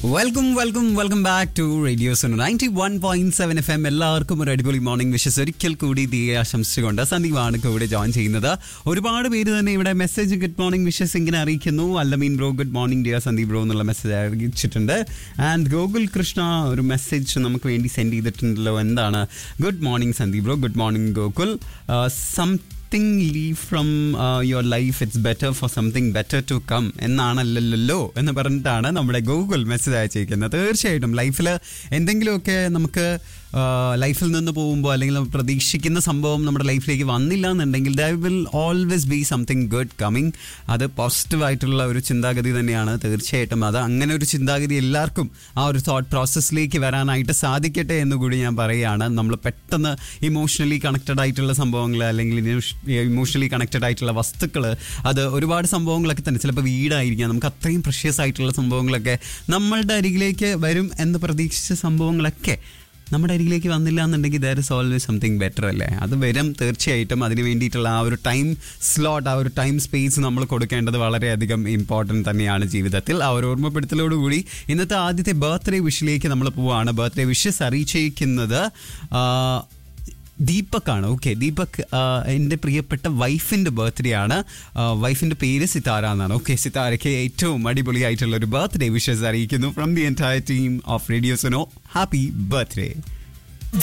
welcome welcome welcome back to radio zone ninety one point seven F M എല്ലാവർക്കും ഒരു അടിപൊളി morning wishes ഒരിക്കൽ കൂടി ദിയെ ആശംസിച്ചുകൊണ്ട് സന്ദീപാണ് ഇവിടെ ജോയിൻ ചെയ്യുന്നത് ഒരുപാട് പേര് തന്നെ ഇവിടെ മെസ്സേജ് ഗുഡ് മോർണിംഗ് വിഷസ് ഇങ്ങനെ അറിയിക്കുന്നു Alameen bro good morning dear Sandeep bro എന്നുള്ള മെസ്സേജ് അറിയിച്ചിട്ടുണ്ട് ആൻഡ് ഗോകുൽ കൃഷ്ണ ഒരു മെസ്സേജ് നമുക്ക് വേണ്ടി സെൻഡ് ചെയ്തിട്ടുണ്ടല്ലോ എന്താണ് good morning Sandeep bro good morning Gokul some something leave from your life it's better for something better to come എന്നാണല്ലല്ലോ എന്ന് പറഞ്ഞിട്ടാണ് നമ്മുടെ ഗൂഗിൾ മെസ്സേജ് അയച്ചിരിക്കുന്നത് തീർച്ചയായിട്ടും ലൈഫിൽ എന്തെങ്കിലുമൊക്കെ നമുക്ക് ലൈഫിൽ നിന്ന് പോകുമ്പോൾ അല്ലെങ്കിൽ നമ്മൾ പ്രതീക്ഷിക്കുന്ന സംഭവം നമ്മുടെ ലൈഫിലേക്ക് വന്നില്ല എന്നുണ്ടെങ്കിൽ there will always be something good coming അത് പോസിറ്റീവായിട്ടുള്ള ഒരു ചിന്താഗതി തന്നെയാണ് തീർച്ചയായിട്ടും അത് അങ്ങനെ ഒരു ചിന്താഗതി എല്ലാവർക്കും ആ ഒരു തോട്ട് പ്രോസസ്സിലേക്ക് വരാനായിട്ട് സാധിക്കട്ടെ എന്ന് കൂടി ഞാൻ പറയുകയാണ് നമ്മൾ പെട്ടെന്ന് ഇമോഷണലി കണക്റ്റഡ് ആയിട്ടുള്ള സംഭവങ്ങൾ അല്ലെങ്കിൽ ഇമോഷണലി കണക്റ്റഡ് ആയിട്ടുള്ള വസ്തുക്കൾ അത് ഒരുപാട് സംഭവങ്ങളൊക്കെ തന്നെ ചിലപ്പോൾ വീടായിരിക്കാം നമുക്ക് അത്രയും പ്രഷ്യസ് ആയിട്ടുള്ള സംഭവങ്ങളൊക്കെ നമ്മളുടെ അരികിലേക്ക് വരും എന്ന് പ്രതീക്ഷിച്ച സംഭവങ്ങളൊക്കെ നമ്മുടെ അരികിലേക്ക് വന്നില്ല എന്നുണ്ടെങ്കിൽ there is always something better അല്ലേ അത് വരും തീർച്ചയായിട്ടും അതിന് വേണ്ടിയിട്ടുള്ള ആ ഒരു ടൈം സ്ലോട്ട് ആ ഒരു ടൈം സ്പേസ് നമ്മൾ കൊടുക്കേണ്ടത് വളരെയധികം ഇമ്പോർട്ടൻറ്റ് തന്നെയാണ് ജീവിതത്തിൽ ആ ഒരു ഓർമ്മപ്പെടുത്തലോടുകൂടി ഇന്നത്തെ ആദ്യത്തെ ബർത്ത്ഡേ വിഷിലേക്ക് നമ്മൾ പോവുകയാണ് ബർത്ത്ഡേ വിഷസ് അറിയിച്ചിരിക്കുന്നത് ആ, ദീപക്കാണ് ഓക്കെ ദീപക് ആ, എൻ്റെ പ്രിയപ്പെട്ട വൈഫിൻ്റെ ബർത്ത്ഡേ ആണ് ആ, വൈഫിൻ്റെ പേര് സിതാര എന്നാണ് ഓക്കെ സിതാരയ്ക്ക് ഏറ്റവും അടിപൊളിയായിട്ടുള്ള ഒരു ബർത്ത്ഡേ വിഷസ് അറിയിക്കുന്നു from the entire team of റേഡിയോസിനോ ഹാപ്പി ബർത്ത്ഡേ